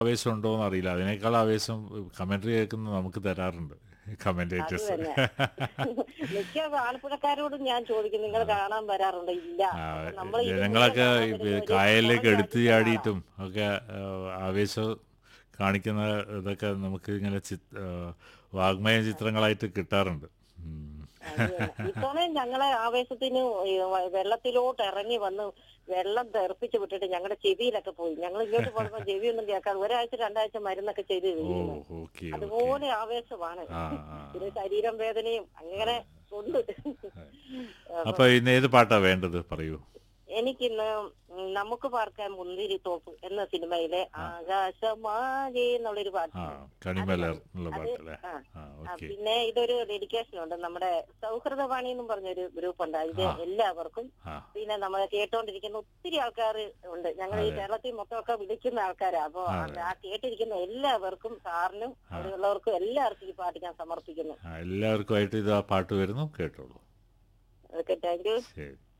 ആവേശം ഉണ്ടോ എന്ന് അറിയില്ല അതിനേക്കാൾ ആവേശം കമന്ററി കേൾക്കുന്ന നമുക്ക് തരാറുണ്ട് അത് കമന്റേറ്റേഴ്സ് തന്നെ മിക്ക ആലപ്പുഴക്കാരോടും ഞാൻ ചോദിക്കും നിങ്ങൾ കാണാൻ വരാറുണ്ടോ ഇല്ല അപ്പൊ നമ്മള് ഇത് ജനങ്ങളൊക്കെ കാണാൻ ഈ വരുന്ന ഒരു കായലിലേക്ക് പുറം എടുത്തു രാജ്യത്തെ ചാടിയിട്ടും ഒക്കെ ആ, ആവേശം കാണിക്കുന്ന ഇതൊക്കെ നമുക്ക് ഇങ്ങനെ ചി- ആ, വാഗ്മയ ചിത്രങ്ങളായിട്ട് കിട്ടാറുണ്ട് ഉം. അത് തന്നെ. ഇത്തവണ ഞങ്ങളെ ആവേശത്തിന് ഈ വ- വെള്ളത്തിലോട്ട് ഇറങ്ങി വന്ന് വെള്ളം തെറിപ്പിച്ച് വിട്ടിട്ട് ഞങ്ങളുടെ ചെവിയിലൊക്കെ പോയി ഞങ്ങൾ ഇങ്ങോട്ട് പോകുമ്പോൾ ചെവിയൊന്നും കേൾക്കാതെ ഒരാഴ്ച രണ്ടാഴ്ച മരുന്നൊക്കെ ചെയ്ത് ഓ കഴിയുന്നു ഓക്കെ ഓക്കെ അതുപോലെ ആവേശമാണ് ആ ആ പിന്നെ ശരീരം വേദനയും അങ്ങനെ ഉണ്ട് അപ്പൊ ഇന്ന് ഏത് പാട്ടാ വേണ്ടത് പറയൂ എനിക്കിന്ന് ഉം നമുക്ക് പാർക്കാൻ മുന്തിരി തോപ്പ് എന്ന സിനിമയിലെ ആകാശമാകെ എന്നുള്ളൊരു പാട്ട് ആ കണിമലർ എന്നുള്ള അത് പാട്ടല്ലേ ആ. ആ ആ, ഓക്കെ പിന്നെ ഇതൊരു ഡെഡിക്കേഷൻ ഉണ്ട് നമ്മുടെ സൗഹൃദവാണി എന്നും പറഞ്ഞൊരു ഗ്രൂപ്പ് ഉണ്ട് ഇത് ആ. എല്ലാവർക്കും ആ പിന്നെ നമ്മൾ കേട്ടോണ്ടിരിക്കുന്ന ഒത്തിരി ആൾക്കാർ ഉണ്ട് ഞങ്ങൾ ഈ അതെ. കേരളത്തിൽ മൊത്തമൊക്കെ വിളിക്കുന്ന ആൾക്കാരാ അപ്പൊ അതെ. ആ കേട്ടിരിക്കുന്ന എല്ലാവർക്കും സാറിനും അവിടെയുള്ളവർക്കും എല്ലാവർക്കും ഈ പാട്ട് ഞാൻ സമർപ്പിക്കുന്നു ആ, എല്ലാവർക്കുമായിട്ട് ഇത് ആ പാട്ട് വരുന്നു കേട്ടോളൂ ഓക്കെ താങ്ക് യു ശരി